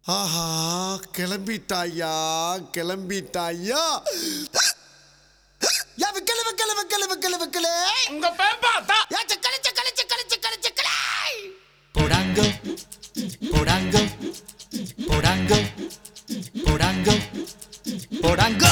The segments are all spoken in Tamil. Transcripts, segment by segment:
ஆஹா கிளம்பிட்டாயா கிளம்பிட்டாயா யா விக்கல விக்கல விக்கல விக்கல விக்கல உங்க பேம்பாத்தா யா சக்கல சக்கல சக்கல சக்கல சக்கல Porango, porango, porango, porango, porango.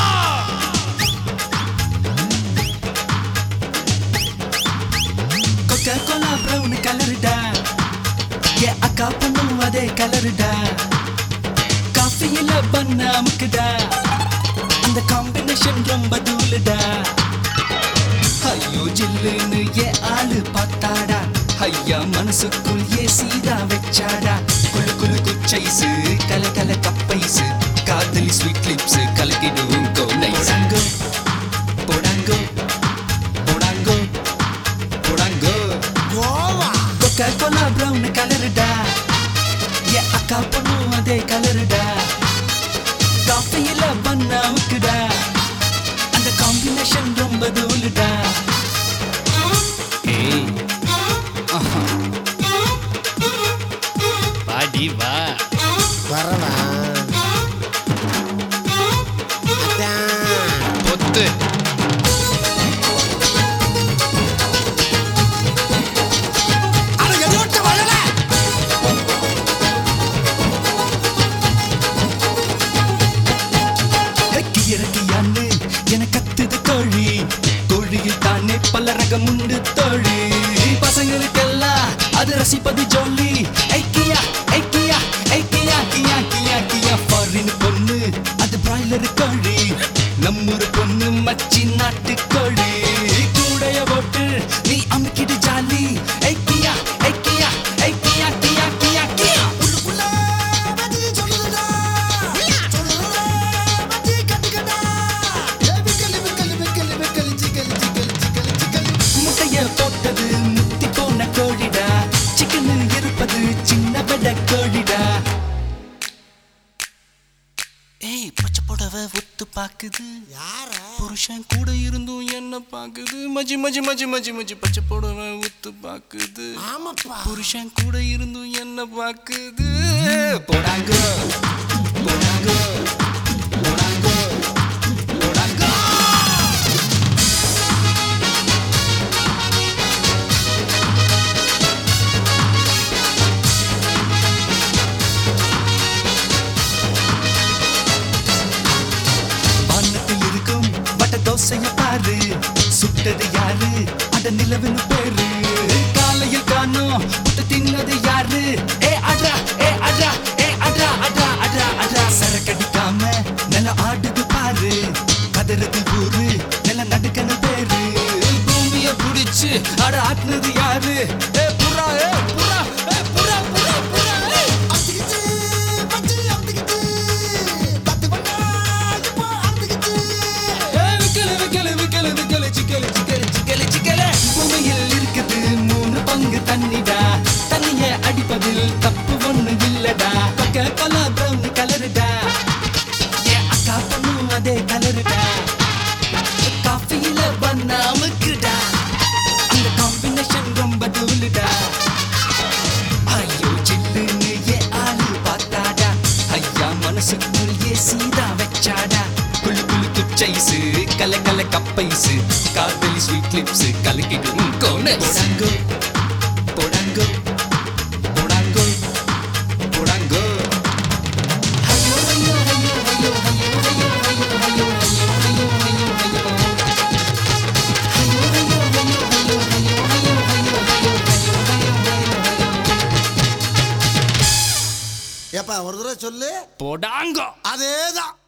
Coca Cola brown கலருடா ஏ அக்கா பொண்ணும் அதே கலருடா காஃபியில பண்ண அமுக்குடா அந்த காம்பினேஷன் ரொம்ப தூளுடா ஐயோ ஜில்லுன்னு ஏ ஆளு பார்த்தாடா ஐயா மனசுக்குள் ஏ சீதா வச்சாடா குளு குளு குச்சைசு கல கல கப்பைசு காதலி ஸ்வீட் லிப்ஸ் கலக்கிடுவோம் கோனைசங்கோ போடாங்கோ போடாங்கோ போடாங்கோ கோவா கொக்கா கோலா ப்ரௌன் கலருடா ஏ அக்கா பொண்ணும் அதே கலருடா காஃபியில பண்ண அமுக்குடா அந்த காம்பினேஷன் ரொம்ப தூளுடா ஏய் ஆஹா. வாடி வா வரவா அதான் பொத்து அட எதோட்ட வரல இறக்கி இறக்கியான்னு என கத்துது கோழி கோழியில் தானே பல ரகம் உண்டு தோழி பசங்களுக்கெல்லாம் அது ரசிப்பது ஜோலி ஐக்கியா ஐக்கியா ஐக்கியா கியா கியா கியா ஃபாரின் பொண்ணு அது பிராய்லர் கோழி நம்மூர் பொண்ணு மச்சி நாட்டு கோழி கூடைய போட்டு நீ அமுக்கிடு ஜாலி ஐக்கியா ஐக்கியா ஐக்கியா கியா கியா கியா உள்ளுக்குள்ள மதி சொல்லுடா சொல்லுடா மதி கட்டுக்கடா ஏ விக்கல விக்கல விக்கல விக்கல சிக்கல் சிக்கல் சிக்கல் சிக்கல் முட்டைய போட்டது முத்தி போன கோழிடா சிக்கன் இருப்பது சின்ன பெட கோழிடா ஏய் பச்சை புடவை ஒத்து பாக்குது யார புருஷன் கூட இருந்தும் என்ன பாக்குது மஜி மஜி மஜி மஜி மஜி பச்சை புடவை ஒத்து பாக்குது ஆமாப்பா புருஷன் கூட இருந்தும் என்ன பாக்குது போடாங்க போடாங்க போடாங்க போடாங்க வானத்தில் இருக்கும் வட்ட தோசைய பாரு சுட்டது யாரு அட நிலவுன்னு பேரு காலையில் காணோம் புட்டு தின்னது யாரு ஏ அட்ரா ஏ அட்ரா ஏ அட்ரா அட்ரா அட்ரா அட்ரா சரக்கடிக்காம நில ஆடுது பாரு கதறது ஊரு நில நடுக்கன பேரு பூமிய புடிச்சு அட ஆட்டுனது யாரு ஏ புறா ஏ புறா ஏ புறா புறா புறா ஏய் அத்திக்கிச்சு மச்சி அத்திக்கிச்சு பத்து பண்ணா இப்போ அத்திக்கிச்சு விக்கல விக்கல விக்கல விக்கல சிக்கல சிக்கல சிக்கல சிக்கல பூமியில் இருக்குது மூணு பங்கு தண்ணிடா தண்ணிய அடிப்பதில் தப்பு ஒண்ணு இல்லடா பக்க கொலா பிரவுன் கலருடா என் அக்கா பொண்ணும் அதே கலருடா காஃபியில பண்ணாமுக்குடா அந்த காம்பினேஷன் ரொம்ப தூளுடா ஐயோ ஜில்லுன்னு ஏ ஆளு பார்த்தாடா ஐயா மனசுக்குள் ஏ சீதா வச்சாடா குளு குளு குச்சைசு கல கல கப்பைசு காதலி ஸ்வீட் லிப்ஸ் கலக்கிடும் கோனஸ் போடாங்கோ போடாங்கோ போடாங்கோ போடாங்கோ ஐயோ ஐயோ ஐயோ ஐயோ ஐயோ ஐயோ ஐயோ ஐயோ ஐயோ ஐயோ ஐயோ ஏப்பா ஒரு தடவை சொல்லு போடாங்கோ அதேதான்